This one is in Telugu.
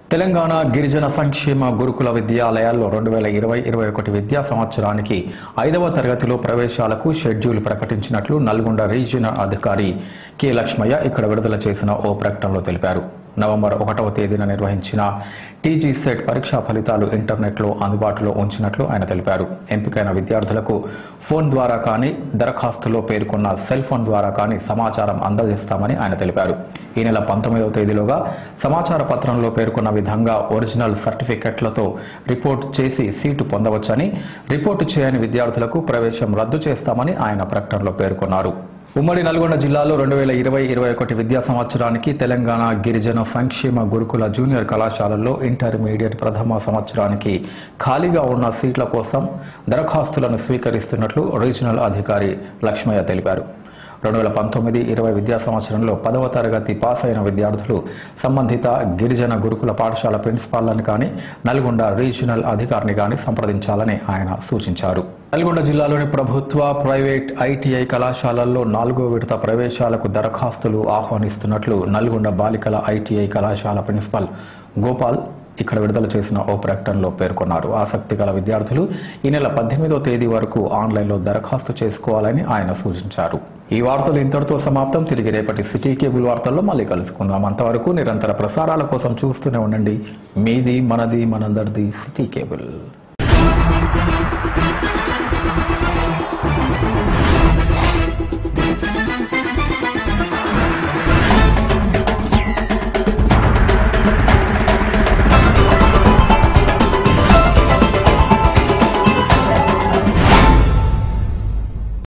తెలంగాణ గిరిజన సంక్షేమ గురుకుల విద్యాలయాల్లో రెండు వేల ఇరవై ఇరవై ఒకటి విద్యా సంవత్సరానికి ఐదవ తరగతిలో ప్రవేశాలకు షెడ్యూల్ ప్రకటించినట్లు నల్గొండ రీజియనల్ అధికారి కె లక్ష్మయ్య ఇక్కడ విడుదల చేసిన ఓ ప్రకటనలో తెలిపారు నవంబర్ ఒకటవ తేదీన నిర్వహించిన టీజీ సెట్ పరీక్షా ఫలితాలు ఇంటర్నెట్లో అందుబాటులో ఉంచినట్లు ఆయన తెలిపారు ఎంపికైన విద్యార్థులకు ఫోన్ ద్వారా కానీ దరఖాస్తులో పేర్కొన్న సెల్ ఫోన్ ద్వారా కానీ సమాచారం అందజేస్తామని ఆయన తెలిపారు ఈ నెల పంతొమ్మిదవ తేదీలోగా సమాచార పత్రంలో పేర్కొన్న విధంగా ఒరిజినల్ సర్టిఫికెట్లతో రిపోర్ట్ చేసి సీటు పొందవచ్చని రిపోర్టు చేయని విద్యార్థులకు ప్రవేశం రద్దు చేస్తామని ఆయన ప్రకటనలో పేర్కొన్నారు ఉమ్మడి నల్గొండ జిల్లాలో రెండు వేల ఇరవై ఇరవై ఒకటి విద్యా సంవత్సరానికి తెలంగాణ గిరిజన సంక్షేమ గురుకుల జూనియర్ కళాశాలల్లో ఇంటర్మీడియట్ ప్రథమ సంవత్సరానికి ఖాళీగా ఉన్న సీట్ల కోసం దరఖాస్తులను స్వీకరిస్తున్నట్లు రీజనల్ అధికారి లక్ష్మయ్య తెలిపారు రెండు వేల పంతొమ్మిది ఇరవై విద్యా సంవత్సరంలో పదవ తరగతి పాస్ అయిన విద్యార్థులు సంబంధిత గిరిజన గురుకుల పాఠశాల ప్రిన్సిపాల్లను కానీ నల్గొండ రీజనల్ అధికారిని కానీ సంప్రదించాలని ఆయన సూచించారు నల్గొండ జిల్లాలోని ప్రభుత్వ ప్రైవేట్ ఐటీఐ కళాశాలల్లో నాలుగో విడత ప్రవేశాలకు దరఖాస్తులు ఆహ్వానిస్తున్నట్లు నల్గొండ బాలికల ఐటీఐ కళాశాల ప్రిన్సిపల్ గోపాల్ ఇక్కడ విడుదల చేసిన ఓ ప్రకటనలో పేర్కొన్నారు ఆసక్తి గల విద్యార్థులు ఈ నెల పద్దెనిమిదో తేదీ వరకు ఆన్లైన్లో దరఖాస్తు చేసుకోవాలని ఆయన సూచించారు ఈ వార్తలు ఇంతటితో సమాప్తం తిరిగి రేపటి సిటీ కేబుల్ వార్తల్లో మళ్ళీ కలుసుకుందాం అంతవరకు నిరంతర ప్రసారాల కోసం చూస్తూనే ఉండండి మీది మనది మనందరిది సిటీ కేబుల్